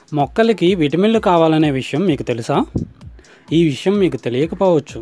మొక్కలకి విటమిన్లు కావాలనే విషయం మీకు తెలుసా ఈ విషయం మీకు తెలియకపోవచ్చు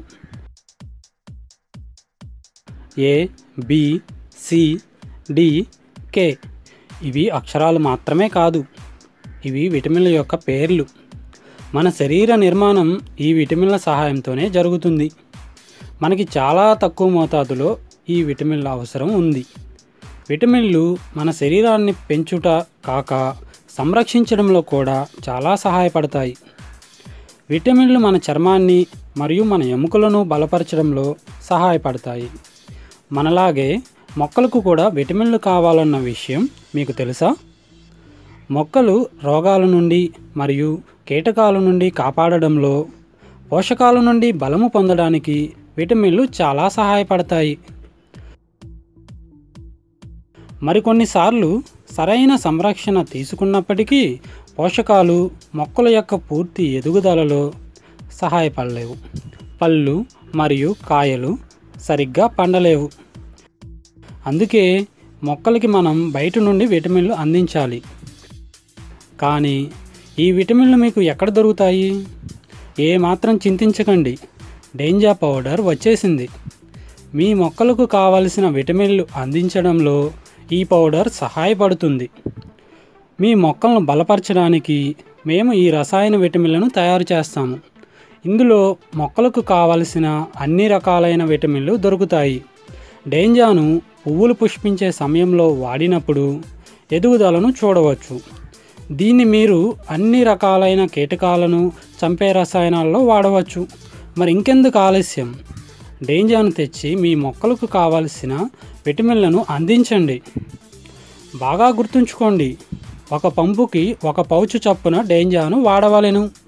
A B C D K ఇవి అక్షరాలు మాత్రమే కాదు ఇవి విటమిన్ల యొక్క పేర్లు మన శరీర నిర్మాణం ఈ విటమిన్ల సహాయంతోనే జరుగుతుంది మనకి చాలా తక్కువ మోతాదులో ఈ విటమిన్ల అవసరం ఉంది విటమిన్లు మన శరీరాన్ని పెంచుట కాక సంరక్షించడంలో కూడా చాలా సహాయపడతాయి విటమిన్లు మన చర్మాన్ని మరియు మన ఎముకలను బలపరచడంలో సహాయపడతాయి మనలాగే మొక్కలకు కూడా విటమిన్లు కావాలన్న విషయం మీకు తెలుసా మొక్కలు రోగాల నుండి మరియు కీటకాల నుండి కాపాడడంలో పోషకాల నుండి బలము పొందడానికి విటమిన్లు చాలా సహాయపడతాయి మరికొన్నిసార్లు సరైన సంరక్షణ తీసుకున్నప్పటికీ పోషకాలు మొక్కల యొక్క పూర్తి ఎదుగుదలలో సహాయపడలేవు పళ్ళు మరియు కాయలు సరిగ్గా పండలేవు అందుకే మొక్కలకి మనం బయట నుండి విటమిన్లు అందించాలి కానీ ఈ విటమిన్లు మీకు ఎక్కడ దొరుకుతాయి ఏ మాత్రం చింతించకండి డేంజా పౌడర్ వచ్చేసింది మీ మొక్కలకు కావలసిన విటమిన్లు అందించడంలో ఈ పౌడర్ సహాయపడుతుంది మీ మొక్కలను బలపరచడానికి మేము ఈ రసాయన విటమిన్లను తయారు చేస్తాము ఇందులో మొక్కలకు కావలసిన అన్ని రకాలైన విటమిన్లు దొరుకుతాయి డేంజాను పువ్వులు పుష్పించే సమయంలో వాడినప్పుడు ఎదుగుదలను చూడవచ్చు దీన్ని మీరు అన్ని రకాలైన కీటకాలను చంపే రసాయనాల్లో వాడవచ్చు మరి ఇంకెందుకు ఆలస్యం డేంజాను తెచ్చి మీ మొక్కలకు కావలసిన విటమిన్లను అందించండి బాగా గుర్తుంచుకోండి ఒక పంపుకి ఒక పౌచ్ చప్పున డేంజాను వాడవలెను